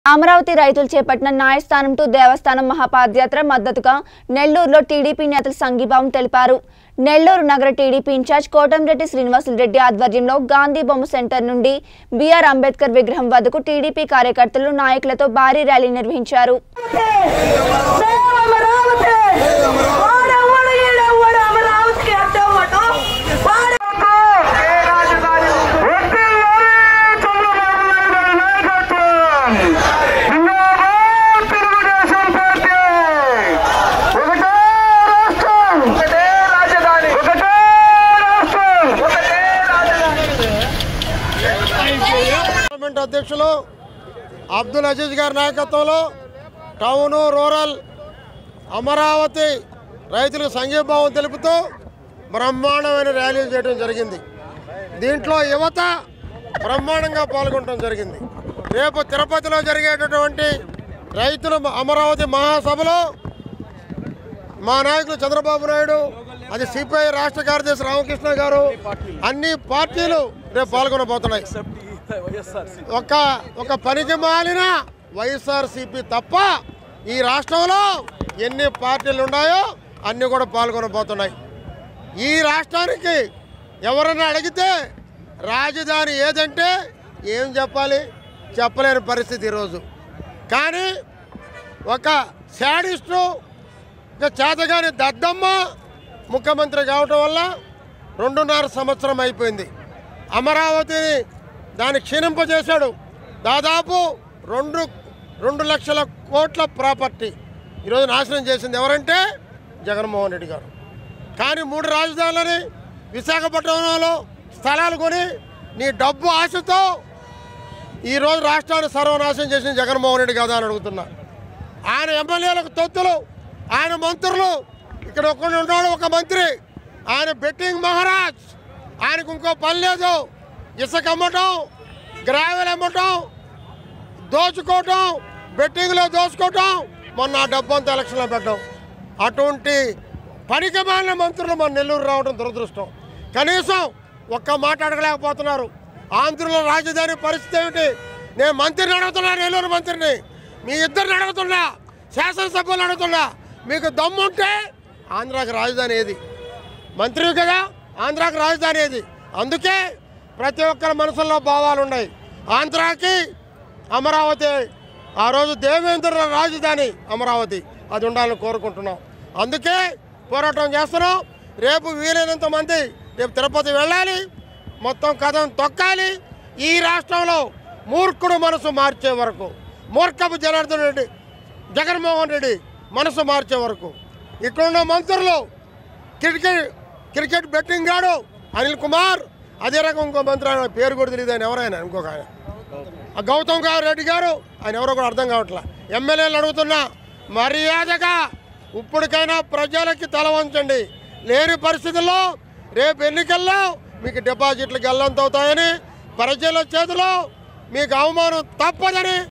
అమరావతి రైతులు చేపట్టిన న్యాయస్థానం టు దేవస్థానం మహాపాదయాత్ర మద్దతుగా నెల్లూరులో టీడీపీ నేతలు సంఘీభావం తెలిపారు నెల్లూరు నగర టీడీపీ ఇన్ఛార్జ్ కోటంరెడ్డి శ్రీనివాసులరెడ్డి ఆధ్వర్యంలో గాంధీ బొమ్మ సెంటర్ నుండి బీఆర్ అంబేద్కర్ విగ్రహం వద్దకు టీడీపీ కార్యకర్తలు నాయకులతో భారీ ర్యాలీ నిర్వహించారు అమరావతి వాడెవ్వడు ఈడెవ్వడు అమరావతికి అడ్డవ్వడు వాడే పార్లమెంట్ అధ్యక్షులు అబ్దుల్ అజీజ్ గారి నాయకత్వంలో టౌను రూరల్ అమరావతి రైతులకు సంఘీభావం తెలుపుతూ బ్రహ్మాండమైన ర్యాలీ చేయడం జరిగింది దీంట్లో యువత బ్రహ్మాండంగా పాల్గొనడం జరిగింది రేపు తిరుపతిలో జరిగేటటువంటి రైతుల అమరావతి మహాసభలో మా నాయకులు చంద్రబాబు నాయుడు అది సిపిఐ రాష్ట్ర కార్యదర్శి రామకృష్ణ గారు అన్ని పార్టీలు రేపు పాల్గొనబోతున్నాయి ఒక ఒక పనికి మాలిన వైఎస్ఆర్సీపీ తప్ప ఈ రాష్ట్రంలో ఎన్ని పార్టీలు ఉన్నాయో అన్నీ కూడా పాల్గొనబోతున్నాయి ఈ రాష్ట్రానికి ఎవరన్నా అడిగితే రాజధాని ఏదంటే ఏం చెప్పాలి చెప్పలేని పరిస్థితి ఈరోజు కానీ ఒక శాడిస్టు ఇక చేతగాని దద్దమ్మ ముఖ్యమంత్రి కావటం వల్ల రెండున్నర సంవత్సరం అయిపోయింది అమరావతిని దాన్ని క్షీణింపజేశాడు దాదాపు రెండు రెండు లక్షల కోట్ల ప్రాపర్టీ ఈరోజు నాశనం చేసింది ఎవరంటే జగన్మోహన్ రెడ్డి గారు కానీ మూడు రాజధానులని విశాఖపట్నంలో స్థలాలు కొని నీ డబ్బు ఆశతో ఈరోజు రాష్ట్రాన్ని సర్వనాశనం చేసిన జగన్మోహన్ రెడ్డి కదా అని అడుగుతున్నా ఆయన ఎమ్మెల్యేలకు తొత్తులు ఆయన మంత్రులు ఇక్కడ ఒక్కడు ఉన్నాడు ఒక మంత్రి ఆయన బెట్టింగ్ మహారాజ్ ఆయనకు ఇంకో పని లేదు ఇసుక అమ్మటం గ్రావెల్ అమ్మటం దోచుకోవటం బెట్టింగ్లో దోచుకోవటం మొన్న ఆ డబ్బంతా ఎలక్షన్లో పెట్టడం అటువంటి పనికి మాలిన మంత్రులు మన నెల్లూరు రావడం దురదృష్టం కనీసం ఒక్క మాట అడగలేకపోతున్నారు ఆంధ్రలో రాజధాని పరిస్థితి ఏమిటి నేను మంత్రిని అడుగుతున్నా నెల్లూరు మంత్రిని మీ ఇద్దరిని అడుగుతున్నా శాసనసభ్యులు అడుగుతున్నా మీకు దమ్ముంటే ఆంధ్రాకి రాజధాని ఏది మంత్రి కదా ఆంధ్రాకి రాజధాని ఏది అందుకే ప్రతి ఒక్కరి మనసుల్లో భావాలు ఉన్నాయి ఆంధ్రాకి అమరావతి ఆ రోజు దేవేంద్ర రాజధాని అమరావతి అది ఉండాలని కోరుకుంటున్నాం అందుకే పోరాటం చేస్తున్నాం రేపు వీలైనంత మంది రేపు తిరుపతి వెళ్ళాలి మొత్తం కథం తొక్కాలి ఈ రాష్ట్రంలో మూర్ఖుడు మనసు మార్చే వరకు మూర్ఖపు జనార్దన్ రెడ్డి జగన్మోహన్ రెడ్డి మనసు మార్చే వరకు ఇక్కడున్న మంత్రులు క్రికెట్ క్రికెట్ బెట్టింగ్ గాడు అనిల్ కుమార్ అదే రకం ఇంకో మంత్రి ఆయన పేరు కూడా తెలియదు ఆయన ఎవరైనా ఇంకొక ఆయన ఆ గౌతమ్ గారు రెడ్డి గారు ఆయన ఎవరో కూడా అర్థం కావట్లే ఎమ్మెల్యేలు అడుగుతున్నా మర్యాదగా ఇప్పటికైనా ప్రజలకి తల వంచండి లేని పరిస్థితుల్లో రేపు ఎన్నికల్లో మీకు డిపాజిట్లు గల్లంతవుతాయని ప్రజల చేతిలో మీకు అవమానం తప్పదని